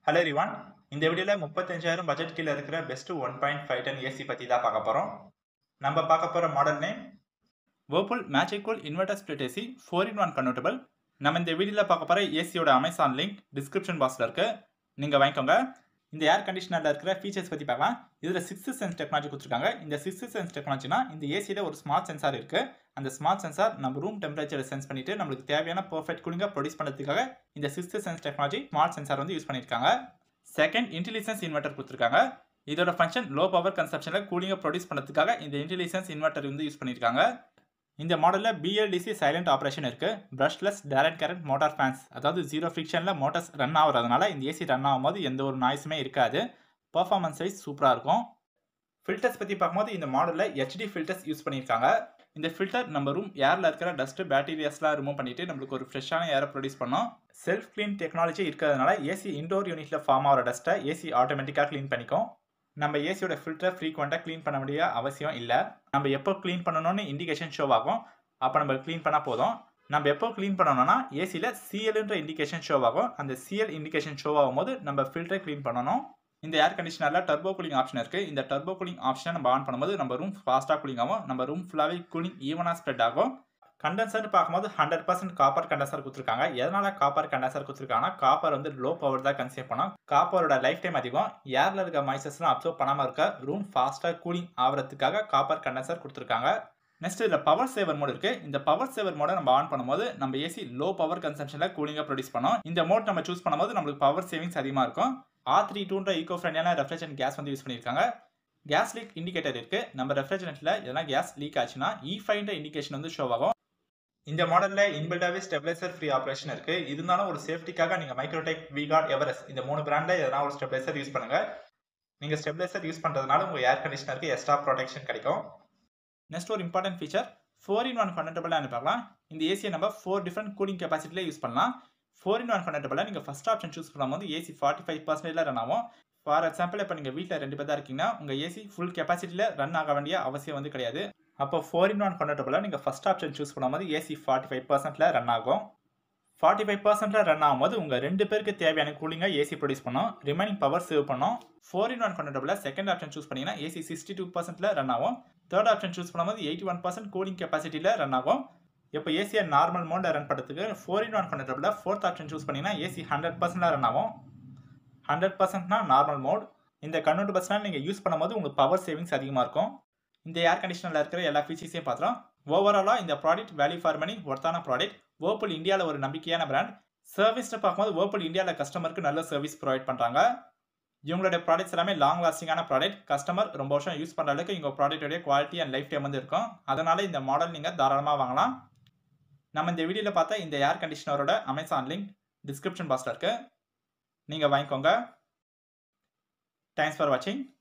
hello ரிவான் இந்த வீடியோவில் முப்பத்தஞ்சாயிரம் பட்ஜெட் கீழே இருக்கிற best one point five ton AC பற்றி தான் பார்க்க போகிறோம் நம்ம பார்க்க போகிற model name Whirlpool magic cool inverter split AC four in one convertible நம்ம இந்த வீடியோவில் பார்க்க போகிற ஏசியோட அமேசான் லிங்க் டிஸ்கிரிப்ஷன் பாக்ஸில் இருக்குது நீங்கள் வாங்கிக்கோங்க இந்த ஏர் கண்டிஷனரில் இருக்கிற ஃபீச்சர்ஸ் பற்றி பார்க்கலாம் இதில் சிக்ஸ்த் சென்ஸ் டெக்னாலஜி கொடுத்துருக்காங்க இந்த சிக்ஸ்த் சென்ஸ் டெக்னாலஜினா இந்த ஏசியில் ஒரு ஸ்மார்ட் சென்சார் இருக்குது அந்த ஸ்மார்ட் சென்சார் நம்ம ரூம் டெம்பரேச்சரை சென்ஸ் பண்ணிட்டு நம்மளுக்கு தேவையான பர்ஃபெக்ட் கூலிங்காக ப்ரொடியூஸ் பண்ணுறதுக்காக இந்த sixth sense technology smart sensor வந்து யூஸ் பண்ணியிருக்காங்க செகண்ட் இன்டெலிஜென்ஸ் இன்வெர்டர் கொடுத்துருக்காங்க இதோட ஃபங்க்ஷன் லோ பவர் கன்சப்ஷனில் கூலிங்கை ப்ரொடியூஸ் பண்ணுறதுக்காக இந்த இன்டெலிஜென்ஸ் இன்வெர்டர் வந்து யூஸ் பண்ணியிருக்காங்க இந்த மாடலில் பிஎல்டிசி சைலண்ட் ஆப்ரேஷன் இருக்குது brushless direct current motor fans அதாவது ஜீரோ ஃபிக்ஷனில் மோட்டார்ஸ் ரன் ஆகுறதுனால இந்த ஏசி ரன் ஆகும்போது எந்த ஒரு நாய்ஸுமே இருக்காது பர்ஃபார்மன்ஸ் வைஸ் சூப்பராக இருக்கும் ஃபில்டர்ஸ் பற்றி பார்க்கும்போது இந்த மாடலில் ஹெச்டி ஃபில்டர்ஸ் யூஸ் பண்ணியிருக்காங்க இந்த ஃபில்டர் நம்ம ரூம் ஏரில் இருக்கிற டஸ்ட்டு பேக்டீரியாஸ்லாம் ரிமூவ் பண்ணிட்டு நம்மளுக்கு ஒரு ஃப்ரெஷ்ஷான ஏரை ப்ரொடியூஸ் பண்ணோம் செல்ஃப் க்ளீன் டெக்னாலஜி இருக்கிறதுனால ஏசி இன்டோர் யூனிட்டில் ஃபார்ம் ஆகிற டஸ்ட்டை ஏசி ஆட்டோமேட்டிக்காக க்ளீன் பண்ணிக்கும் நம்ம ஏசியோட ஃபில்டர் ஃப்ரீக்வெண்ட்டாக க்ளீன் பண்ண வேண்டிய அவசியம் இல்லை நம்ம எப்போ க்ளீன் பண்ணணும்னு இண்டிகேஷன் ஷோ ஆகும் அப்போ நம்ம க்ளீன் பண்ணால் போதும் நம்ம எப்போ க்ளீன் பண்ணணும்னா ஏசியில் சிஎல்ன்ற இண்டிகேஷன் ஷோ ஆகும் அந்த சிஎல் இண்டிகேஷன் ஷோ ஆகும்போது நம்ம ஃபில்டரை க்ளீன் பண்ணணும் இந்த ஏர் கண்டிஷனரில் டர்போ கூலிங் ஆப்ஷன் இருக்குது இந்த டர்போ கூலிங் ஆப்ஷனை நம்ம ஆன் பண்ணும்போது நம்ம ரூம் ஃபாஸ்ட்டாக கூலிங் ஆகும் நம்ம ரூம் ஃபுல்லாகவே கூலிங் ஈவனாக ஸ்ப்ரெட் ஆகும் கண்டென்சர்னு பார்க்கும்போது ஹண்ட்ரட் பர்சன்ட் காப்பர் கண்டென்சர் கொடுத்துருக்காங்க எதனால காப்பர் கண்டென்சர் கொடுத்துருக்காங்கன்னா காப்பர் வந்து லோ பவர் தான் கன்சியூம் பண்ணும் காப்பரோட லைஃப் டைம் அதிகம் ஏரில் இருக்க மாய்ச்சர்ஸ்லாம் அப்சர்வ் பண்ணாமல் இருக்க ரூம் ஃபாஸ்ட்டாக கூலிங் ஆகிறதுக்காக காப்பர் கண்டென்சர் கொடுத்துருக்காங்க நெக்ஸ்ட் இதில் பவர் சேவர் மோட் இருக்குது இந்த பவர் சேவர் மோடை நம்ம ஆன் பண்ணும்போது நம்ம ஏசி லோ பவர் கன்சம்ஷனில் கூலிங்காக ப்ரொடியூஸ் பண்ணோம் இந்த மோட் நம்ம சூஸ் பண்ணும்போது நம்மளுக்கு பவர் சேவிங்ஸ் அதிகமாக இருக்கும் ஆர் த்ரீ டூன்ற ஈகோ ஃப்ரெண்ட்லியான ரெஃப்ரிஜரேஷன் கேஸ் வந்து யூஸ் பண்ணியிருக்காங்க கேஸ் லீக் இண்டிகேட்டர் இருக்குது நம்ம ரெஃப்ரிஜரேட்டில் எதனா கேஸ் லீக் ஆச்சுன்னா இ ஃபைன்ற இண்டிகேஷன் வந்து ஷோ ஆகும் இந்த மாடலில் இன்பில்டாகவே ஸ்டெபிலைசர் ஃப்ரீ ஆப்ரேஷன் இருக்குது இருந்தாலும் ஒரு சேஃப்டிக்காக நீங்கள் மைக்ரோடெக் விகார்ட் எவரெஸ் இந்த மூணு பிராண்டில் எதனா ஒரு ஸ்டெபிலைசர் யூஸ் பண்ணுங்கள் நீங்கள் ஸ்டெபிலைசர் யூஸ் பண்ணுறதுனால உங்கள் ஏர் கண்டிஷனருக்கு எக்ஸ்ட்ரா ப்ரொடெக்ஷன் கிடைக்கும் நெக்ஸ்ட் ஒரு important feature four in one கனெக்டபிளாக அனுப்பலாம் இந்த ஏசியை நம்ம ஃபோர் டிஃப்ரெண்ட் கூலிங் கெப்பாசிட்டியில் யூஸ் பண்ணலாம் ஃபோர் இன் ஒன் கனெக்டபிளாக நீங்கள் ஃபஸ்ட் ஆப்ஷன் சூஸ் பண்ணும்போது ஏசி ஃபார்ட்டி ஃபைவ் பர்சன்டேஜில் ரன் ஆகும் ஃபார் எக்ஸாம்பிள் இப்போ நீங்கள் வீட்டில் ரெண்டு பேர் தான் இருக்கீங்கன்னா உங்கள் ஏசி ஃபுல் கெப்பாசிட்டியில் ரன் ஆக வேண்டிய அவசியம் வந்து கிடையாது அப்போ ஃபோர் இன் ஒன் கனெக்டபிளாக நீங்கள் ஃபஸ்ட் ஆப்ஷன் சூஸ் பண்ணும்போது ஏசி ஃபார்ட்டி ஃபைவ் பர்சன்ட்டில் ரன் ஆகும் ஃபார்ட்டி ஃபைவ் பர்சன்ட்டில் ரன் ஆகும்போது உங்கள் ரெண்டு பேருக்கு தேவையான கூலிங்காக ஏசி ப்ரொடியூஸ் பண்ணும் ரிமைனிங் பவர் சேவ் பண்ணும் ஃபோர் இன் ஒன் கனெக்டபிளாக செகண்ட் ஆப்ஷன் சூஸ் பண்ணிங்கன்னா ஏசி சிக்ஸ்டி டூ பர்சன்ட்டில் ரன் ஆகும் தேர்ட் ஆப்ஷன் சூஸ் பண்ணும்போது எயிட்டி ஒன் பர்சன்ட் கூலிங் கெப்பாசிட்டியில் ரன் ஆகும் இப்போ ஏசியை நார்மல் மோடில் ரன் பண்ணுறதுக்கு ஃபோர் இன் ஒன் கனெக்டபிளாக ஃபோர்த் ஆப்ஷன் சூஸ் பண்ணிங்கன்னா ஏசி ஹண்ட்ரட் பர்சன்டில் ரன் ஆகும் ஹண்ட்ரட் பர்சன்ட்னா நார்மல் மோட் இந்த கன்வெர்ட் பஸ்னால் நீங்கள் யூஸ் பண்ணும்போது உங்களுக்கு பவர் சேவிங்ஸ் அதிகமாக இருக்கும் இந்த ஏர் கண்டிஷனரில் இருக்கிற எல்லா ஃபீச்சர்ஸையும் பார்த்துறோம் ஓவராலாக இந்த ப்ராடக்ட் வேல்யூ ஃபார் மணி ஒர்த்தான ப்ராடக்ட் வேர்புல் இந்தியாவில் ஒரு நம்பிக்கையான பிராண்ட் சர்வீஸ்ட்டு பார்க்கும்போது வேர்புல் இந்தியாவில் கஸ்டமருக்கு நல்ல சர்வீஸ் ப்ரொவைட் பண்ணுறாங்க இவங்களோட ப்ராடக்ட்ஸ் எல்லாமே லாங் லாஸ்டிங்கான ப்ராடக்ட் கஸ்டமர் ரொம்ப வருஷம் யூஸ் பண்ணுற அளவுக்கு இவங்க ப்ராடக்டோடைய குவாலிட்டி அண்ட் லைஃப் டைம் வந்து இருக்கும் அதனால் இந்த மாடல் நீங்கள் தாராளமாக வாங்கலாம் நம்ம இந்த வீடியோவில் பார்த்தா இந்த ஏர் கண்டிஷனரோட அமேசான் லிங்க் டிஸ்கிரிப்ஷன் பாக்ஸில் இருக்குது நீங்கள் வாங்கிக்கோங்க தேங்க்ஸ் ஃபார் வாட்சிங்